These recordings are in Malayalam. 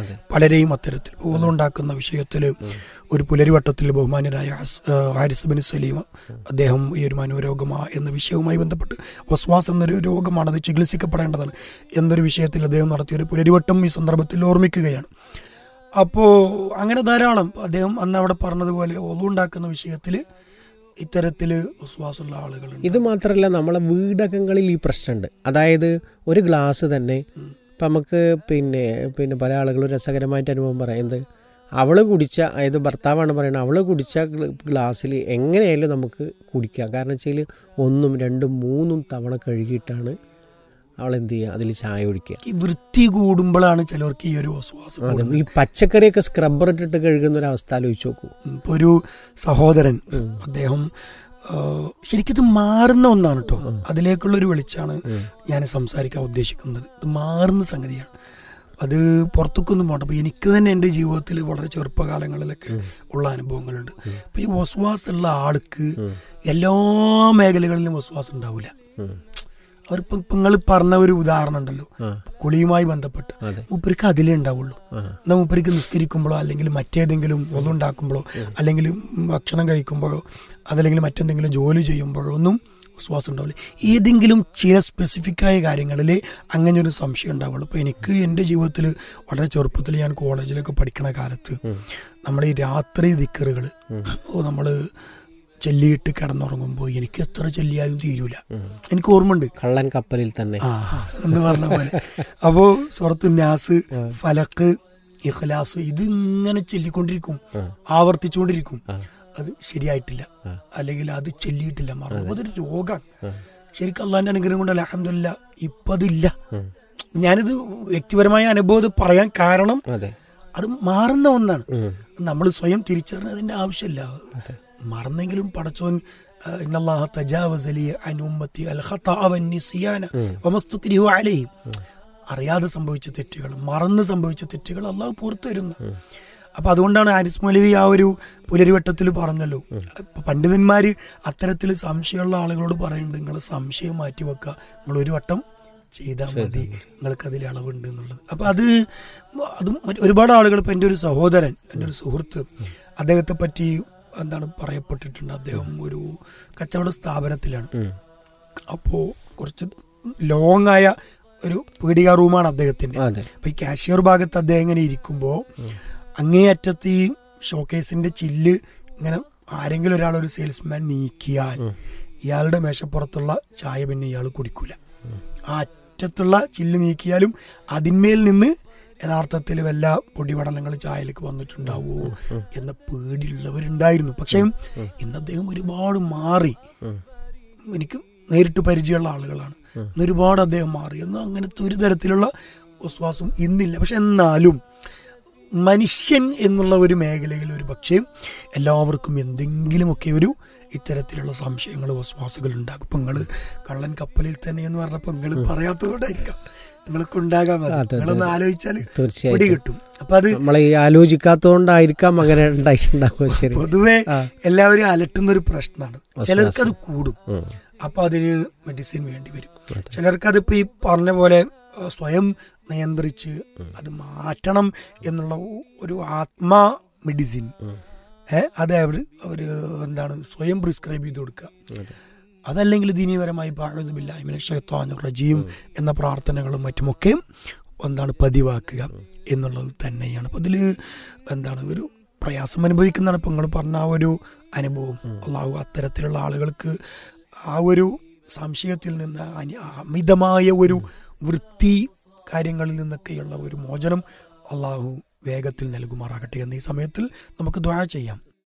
പലരെയും അത്തരത്തിൽ ഉണ്ടാക്കുന്ന വിഷയത്തിൽ ഒരു പുലരിവട്ടത്തിൽ ബഹുമാനരായ ഹസ്- ആ, ഹാരിസ് ബിൻ സലീം അദ്ദേഹം ഈ ഒരു മനോരോഗമാ എന്ന വിഷയവുമായി ബന്ധപ്പെട്ട് വസ്വാസ് എന്നൊരു രോഗമാണ് അത് ചികിത്സിക്കപ്പെടേണ്ടതാണ് എന്നൊരു വിഷയത്തിൽ അദ്ദേഹം നടത്തിയ ഒരു പുലരിവട്ടം ഈ സന്ദർഭത്തിൽ ഓർമ്മിക്കുകയാണ് അപ്പോൾ അങ്ങനെ ധാരാളം അദ്ദേഹം അന്ന് അവിടെ പറഞ്ഞതുപോലെ ഒന്നുണ്ടാക്കുന്ന വിഷയത്തിൽ ഇത്തരത്തിൽ വിശ്വാസമുള്ള ആളുകളുണ്ട് ഇത് മാത്രമല്ല നമ്മളെ വീടകങ്ങളിൽ ഈ പ്രശ്നമുണ്ട് അതായത് ഒരു ഗ്ലാസ് തന്നെ ഇപ്പം നമുക്ക് പിന്നെ പിന്നെ പല ആളുകളും രസകരമായിട്ട് അനുഭവം പറയാം എന്ത് അവള് കുടിച്ച അതായത് ഭർത്താവാണ് പറയുന്നത് അവള് കുടിച്ച ഗ്ല- ഗ്ലാസ്സിൽ എങ്ങനെയായാലും നമുക്ക് കുടിക്കാം കാരണം വെച്ചാൽ ഒന്നും രണ്ടും മൂന്നും തവണ കഴുകിയിട്ടാണ് അവൾ എന്ത് ചെയ്യുക അതിൽ ചായ കുടിക്കുക ഈ വൃത്തി കൂടുമ്പോഴാണ് ചിലർക്ക് ഈ ഒരു വിശ്വാസം അതെ കൂടുന്നത്. ഈ പച്ചക്കറിയൊക്കെ സ്ക്രബ്ബർ ഇട്ടിട്ട് കഴുകുന്ന ഒരു അവസ്ഥ ആലോചിച്ച് നോക്കൂ ഇപ്പൊ ഒരു സഹോദരൻ അദ്ദേഹം ആ, ശരിക്കും ഇത് മാറുന്ന ഒന്നാണ് കേട്ടോ അതിലേക്കുള്ള ഒരു വെളിച്ചാണ് ഞാൻ സംസാരിക്കാൻ ഉദ്ദേശിക്കുന്നത് ഇത് മാറുന്ന സംഗതിയാണ് അത് പുറത്തേക്കൊന്നും പോകണ്ട അപ്പൊ എനിക്ക് തന്നെ എൻ്റെ ജീവിതത്തിൽ വളരെ ചെറുപ്പകാലങ്ങളിലൊക്കെ ഉള്ള അനുഭവങ്ങളുണ്ട് അപ്പൊ ഈ വസ്വാസ് ഉള്ള ആൾക്ക് എല്ലാ മേഖലകളിലും വസ്വാസം ഉണ്ടാവില്ല ഉം. അവരിപ്പം ഇപ്പൊ നിങ്ങൾ പറഞ്ഞ ഒരു ഉദാഹരണം ഉണ്ടല്ലോ ആ. കുളിയുമായി ബന്ധപ്പെട്ട് അതെ മൂപ്പർക്ക് അതിലേ ഉണ്ടാവുള്ളൂ ആ. എന്നാൽ മൂപ്പർക്ക് നിസ്കരിക്കുമ്പോഴോ അല്ലെങ്കിൽ മറ്റേതെങ്കിലും ഒന്നുണ്ടാക്കുമ്പോഴോ അല്ലെങ്കിൽ ഭക്ഷണം കഴിക്കുമ്പോഴോ അതല്ലെങ്കിൽ മറ്റെന്തെങ്കിലും ജോലി ചെയ്യുമ്പോഴോ ഒന്നും വിശ്വാസം ഉണ്ടാവില്ല ഏതെങ്കിലും ചില സ്പെസിഫിക് ആയ കാര്യങ്ങളിൽ അങ്ങനെ ഒരു സംശയം ഉണ്ടാവുള്ളൂ അപ്പോൾ എനിക്ക് എൻ്റെ ജീവിതത്തിൽ വളരെ ചെറുപ്പത്തിൽ ഞാൻ കോളേജിലൊക്കെ പഠിക്കണ കാലത്ത് നമ്മൾ ഈ രാത്രി ദിക്കറുകൾ നമ്മൾ ചെല്ലിയിട്ട് കിടന്നുറങ്ങുമ്പോൾ എനിക്ക് എത്ര ചെല്ലിയാലും തീരൂല എനിക്ക് ഓർമ്മയുണ്ട് കള്ളൻ കപ്പലിൽ തന്നെ ആ എന്ന് പറഞ്ഞ പോലെ അപ്പോ സുറത്തു നാസ് ഫലക്ക് ഇഖ്ലാസ് ഇത് ഇങ്ങനെ ചൊല്ലിക്കൊണ്ടിരിക്കും ആവർത്തിച്ചുകൊണ്ടിരിക്കും അത് ശരിയായിട്ടില്ല അല്ലെങ്കിൽ അത് ചെല്ലിയിട്ടില്ല മറന്നു അതൊരു രോഗമാണ് ശരിക്കും അള്ളാന്റെ അനുഗ്രഹം കൊണ്ട് അലഹമില്ല ഇപ്പൊ അതില്ല ഞാനിത് വ്യക്തിപരമായ അനുഭവം ഇത് പറയാൻ കാരണം അതെ അത് മാറുന്ന ഒന്നാണ് ഉം. നമ്മൾ സ്വയം തിരിച്ചറിഞ്ഞതിന്റെ ആവശ്യമില്ല മറന്നെങ്കിലും പടച്ചോൻ ആ, ഇന്നല്ലാഹ തജാവസ ലി അൻ ഉമ്മത്തി അൽ ഖതഅ വന്നിസ്യാന വമസ്തുക്രിഹു അലൈഹിം അറിയാതെ സംഭവിച്ച തെറ്റുകൾ മറന്ന് സംഭവിച്ച തെറ്റുകൾ അള്ളാഹു പുറത്തു തരുന്നു അപ്പൊ അതുകൊണ്ടാണ് ആരിസ് മൗലവി ആ ഒരു പുലരിവട്ടത്തിൽ പറഞ്ഞല്ലോ ഇപ്പൊ പണ്ഡിതന്മാര് അത്തരത്തിൽ സംശയമുള്ള ആളുകളോട് പറയുന്നുണ്ട് നിങ്ങൾ സംശയം മാറ്റി വെക്കുക നിങ്ങൾ ഒരു വട്ടം ചെയ്താൽ മതി നിങ്ങൾക്ക് അതിൽ അളവുണ്ട് എന്നുള്ളത് അപ്പൊ അത് അത് മറ്റ് ഒരുപാട് ആളുകൾ ഇപ്പൊ എൻ്റെ ഒരു സഹോദരൻ എൻ്റെ ഒരു സുഹൃത്ത് അദ്ദേഹത്തെ പറ്റി എന്താണ് പറയപ്പെട്ടിട്ടുണ്ട് അദ്ദേഹം ഒരു കച്ചവട സ്ഥാപനത്തിലാണ് അപ്പോ കുറച്ച് ലോങ് ആയ ഒരു പീടിക റൂമാണ് അദ്ദേഹത്തിന്റെ അതെ അപ്പൊ ഈ കാഷ്യർ ഭാഗത്ത് അദ്ദേഹം ഇങ്ങനെ ഇരിക്കുമ്പോ അങ്ങേയറ്റത്ത് ഈ ഷോക്കേസിന്റെ ചില്ല് ഇങ്ങനെ ആരെങ്കിലും ഒരാൾ ഒരു സെയിൽസ്മാൻ നീക്കിയാൽ ഇയാളുടെ മേശപ്പുറത്തുള്ള ചായ പിന്നെ ഇയാൾ കുടിക്കൂല ആ അറ്റത്തുള്ള ചില്ല് നീക്കിയാലും അതിന്മേൽ നിന്ന് യഥാർത്ഥത്തിൽ വല്ല പൊടിപടലങ്ങൾ ചായയിലേക്ക് വന്നിട്ടുണ്ടാവോ എന്ന പേടിയുള്ളവരുണ്ടായിരുന്നു പക്ഷേ ഇന്ന് അദ്ദേഹം ഒരുപാട് മാറി എനിക്ക് നേരിട്ട് പരിചയമുള്ള ആളുകളാണ് ഇന്ന് ഒരുപാട് അദ്ദേഹം മാറി എന്നും അങ്ങനത്തെ ഒരു തരത്തിലുള്ള വിശ്വാസം ഇന്നില്ല പക്ഷെ എന്നാലും മനുഷ്യൻ എന്നുള്ള ഒരു മേഖലയിൽ ഒരു പക്ഷേ എല്ലാവർക്കും എന്തെങ്കിലുമൊക്കെ ഒരു ഇത്തരത്തിലുള്ള സംശയങ്ങൾ വിശ്വാസങ്ങൾ ഉണ്ടാകും ഇപ്പൊ നിങ്ങള് കള്ളൻ കപ്പലിൽ തന്നെ എന്ന് പറഞ്ഞപ്പോ നിങ്ങൾ പറയാത്തതുകൊണ്ടായിരിക്കാം നിങ്ങൾക്ക് ഉണ്ടാകാൻ മതി അതെ, അതെ. നിങ്ങളൊന്ന് ആലോചിച്ചാൽ തീർച്ചയായിട്ടും. പിടി കിട്ടും അപ്പൊ അത് നമ്മൾ ഈ ആലോചിക്കാത്തോണ്ടായിരിക്കാം അങ്ങനെ ഉണ്ടായിട്ടുണ്ടാവുക ശരി പൊതുവെ ആ. എല്ലാവരും അലട്ടുന്ന ഒരു പ്രശ്നമാണ് ചിലർക്ക് അത് കൂടും ഉം. അപ്പൊ അതിന് മെഡിസിൻ വേണ്ടി വരും ചിലർക്ക് അതിപ്പോ ഈ പറഞ്ഞ പോലെ ആ, സ്വയം നിയന്ത്രിച്ച് അത് മാറ്റണം എന്നുള്ള ഒ- ഒരു ആത്മാ മെഡിസിൻ ഏഹ് അത് അവർ അവര് എന്താണ് സ്വയം പ്രിസ്ക്രൈബ് ചെയ്ത് കൊടുക്കുക അതല്ലെങ്കിൽ ദീനീപരമായി റജീം എന്ന പ്രാർത്ഥനകളും മറ്റുമൊക്കെ എന്താണ് പതിവാക്കുക എന്നുള്ളത് തന്നെയാണ് അപ്പൊ അതില് എന്താണ് ഒരു പ്രയാസം അനുഭവിക്കുന്നതാണ് ഇപ്പൊ നിങ്ങൾ പറഞ്ഞ ആ ഒരു അനുഭവം അള്ളാഹു അത്തരത്തിലുള്ള ആളുകൾക്ക് ആ ഒരു സംശയത്തിൽ നിന്ന് അനി- അമിതമായ ഒരു വൃത്തി കാര്യങ്ങളിൽ നിന്നൊക്കെയുള്ള ഒരു മോചനം അള്ളാഹു വേഗത്തിൽ നൽകുമാറാകട്ടെ എന്ന ഈ സമയത്തിൽ നമുക്ക് ദ്വാ ചെയ്യാം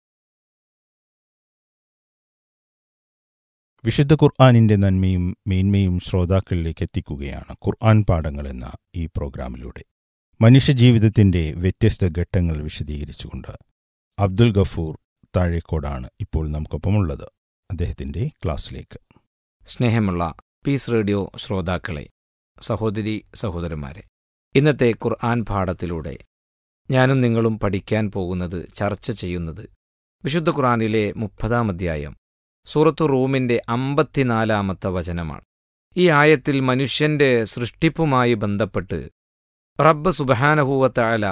വിശുദ്ധ ഖുർആാനിന്റെ നന്മയും മേന്മയും ശ്രോതാക്കളിലേക്ക് എത്തിക്കുകയാണ് ഖുർആൻ പാഠങ്ങൾ എന്ന ഈ പ്രോഗ്രാമിലൂടെ മനുഷ്യജീവിതത്തിന്റെ വ്യത്യസ്ത ഘട്ടങ്ങൾ വിശദീകരിച്ചുകൊണ്ട് അബ്ദുൽ ഗഫൂർ താഴേക്കോടാണ് ഇപ്പോൾ നമുക്കൊപ്പമുള്ളത് അദ്ദേഹത്തിന്റെ ക്ലാസ്സിലേക്ക് സ്നേഹമുള്ള പീസ് റേഡിയോ ശ്രോതാക്കളെ സഹോദരി സഹോദരന്മാരെ ഇന്നത്തെ ഖുർആൻ പാഠത്തിലൂടെ ഞാനും നിങ്ങളും പഠിക്കാൻ പോകുന്നത് ചർച്ച ചെയ്യുന്നത് വിശുദ്ധ ഖുർആനിലെ മുപ്പതാം അധ്യായം സൂറത്തു റൂമിന്റെ അമ്പത്തിനാലാമത്തെ വചനമാണ് ഈ ആയത്തിൽ മനുഷ്യന്റെ സൃഷ്ടിപ്പുമായി ബന്ധപ്പെട്ട് റബ്ബ് സുബഹാനഹൂവത്തായ